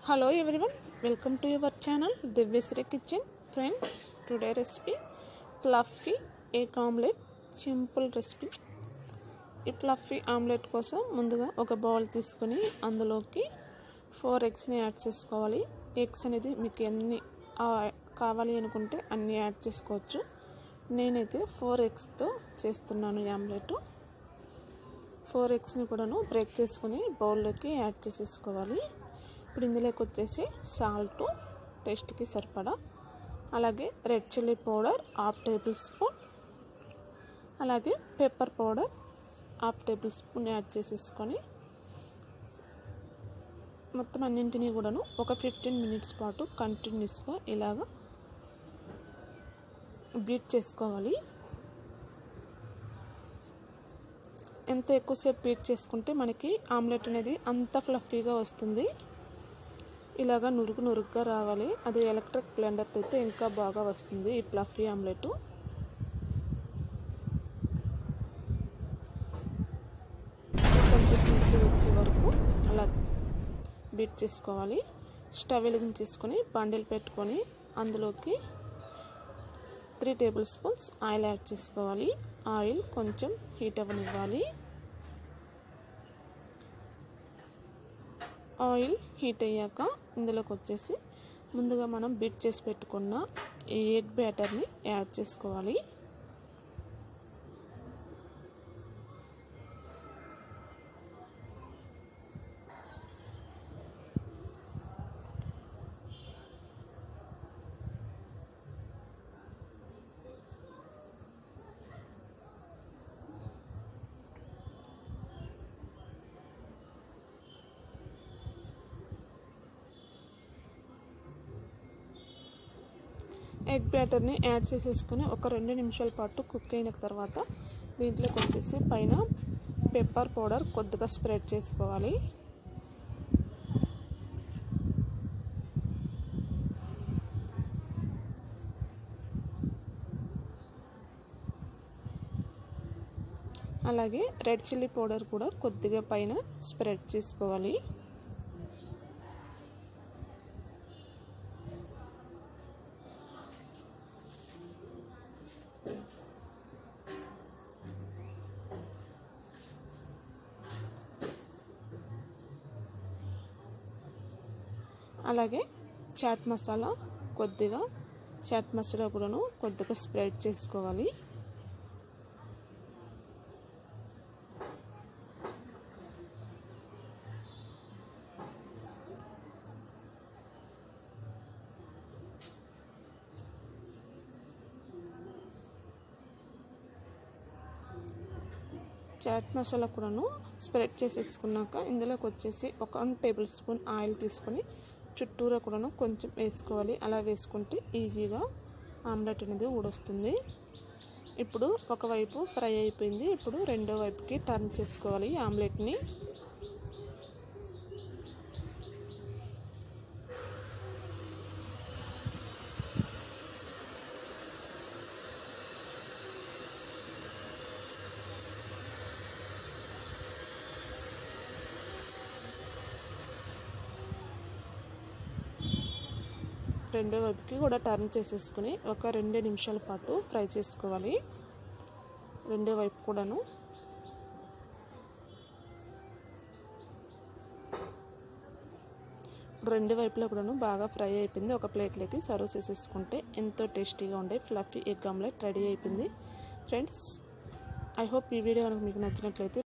hello everyone welcome to your channel Divyashri kitchen friends today recipe fluffy egg omelette simple recipe ఈ fluffy omelette కోసం ముందుగా ఒక bowl తీసుకొని అందులోకి ఫోర్ ఎగ్స్ని యాడ్ చేసుకోవాలి ఎగ్స్ అనేది మీకు ఎన్ని ఆ, కావాలి అనుకుంటే అన్ని యాడ్ చేసుకోవచ్చు నేనైతే ఫోర్ ఎగ్స్తో చేస్తున్నాను ఈ ఆమ్లెట్ ఫోర్ ఎగ్స్ని కూడాను బ్రేక్ చేసుకుని బౌల్లోకి యాడ్ చేసేసుకోవాలి ఇప్పుడు ఇందులోకి వచ్చేసి సాల్ట్ టేస్ట్కి సరిపడా అలాగే red chilli powder half tablespoon అలాగే pepper powder half tablespoon add చేసేసుకొని మొత్తం అన్నింటినీ కూడాను ఒక ఫిఫ్టీన్ మినిట్స్ పాటు కంటిన్యూస్గా ఇలాగా బీట్ చేసుకోవాలి ఎంత ఎక్కువసేపు బీట్ చేసుకుంటే మనకి ఆమ్లెట్ అనేది అంత ఫ్లఫీగా వస్తుంది ఇలాగా నురుగు నురుగ్గా రావాలి అది ఎలక్ట్రిక్ బ్లెండర్ అయితే ఇంకా బాగా వస్తుంది ఈ ఫ్లఫీ ఆమ్లెట్ కన్సిస్టెన్సీ వచ్చే వరకు అలా బీట్ చేసుకోవాలి స్టవ్ వెలిగించేసుకొని బండిల్ పెట్టుకొని అందులోకి three tablespoons oil add చేసుకోవాలి ఆయిల్ కొంచెం హీట్ అవ్వనివ్వాలి ఆయిల్ హీట్ అయ్యాక ఇందులోకి వచ్చేసి ముందుగా మనం బీట్ చేసి పెట్టుకున్న ఈ ఎగ్ బ్యాటర్ని యాడ్ చేసుకోవాలి ఎగ్ బ్యాటర్ని యాడ్ చేసేసుకుని ఒక రెండు నిమిషాల పాటు కుక్ అయిన తర్వాత దీంట్లోకి వచ్చేసి పైన పెప్పర్ పౌడర్ కొద్దిగా స్ప్రెడ్ చేసుకోవాలి అలాగే రెడ్ చిల్లీ పౌడర్ కూడా కొద్దిగా పైన స్ప్రెడ్ చేసుకోవాలి అలాగే చాట్ మసాలా కొద్దిగా చాట్ మసాలా కూడాను కొద్దిగా స్ప్రెడ్ చేసుకోవాలి చాట్ మసాలా కూడాను స్ప్రెడ్ చేసేసుకున్నాక ఇందులోకి వచ్చేసి ఒక వన్ టేబుల్ స్పూన్ ఆయిల్ తీసుకొని చుట్టూరా కూడాను కొంచెం వేసుకోవాలి అలా వేసుకుంటే ఈజీగా ఆమ్లెట్ అనేది ఊడొస్తుంది ఇప్పుడు ఒకవైపు ఫ్రై అయిపోయింది ఇప్పుడు రెండో వైపుకి టర్న్ చేసుకోవాలి ఆమ్లెట్ని రెండో వైపుకి కూడా టర్న్ చేసేసుకుని ఒక రెండు నిమిషాల పాటు ఫ్రై చేసుకోవాలి రెండో వైపు కూడాను రెండు వైపులో కూడాను బాగా ఫ్రై అయిపోయింది ఒక ప్లేట్లోకి సర్వ్ చేసేసుకుంటే ఎంతో టేస్టీగా ఉండే ఫ్లఫీ ఎగ్ ఆమ్లెట్ రెడీ అయిపోయింది ఫ్రెండ్స్ ఐ హోప్ ఈ వీడియో కనుక మీకు నచ్చినట్లయితే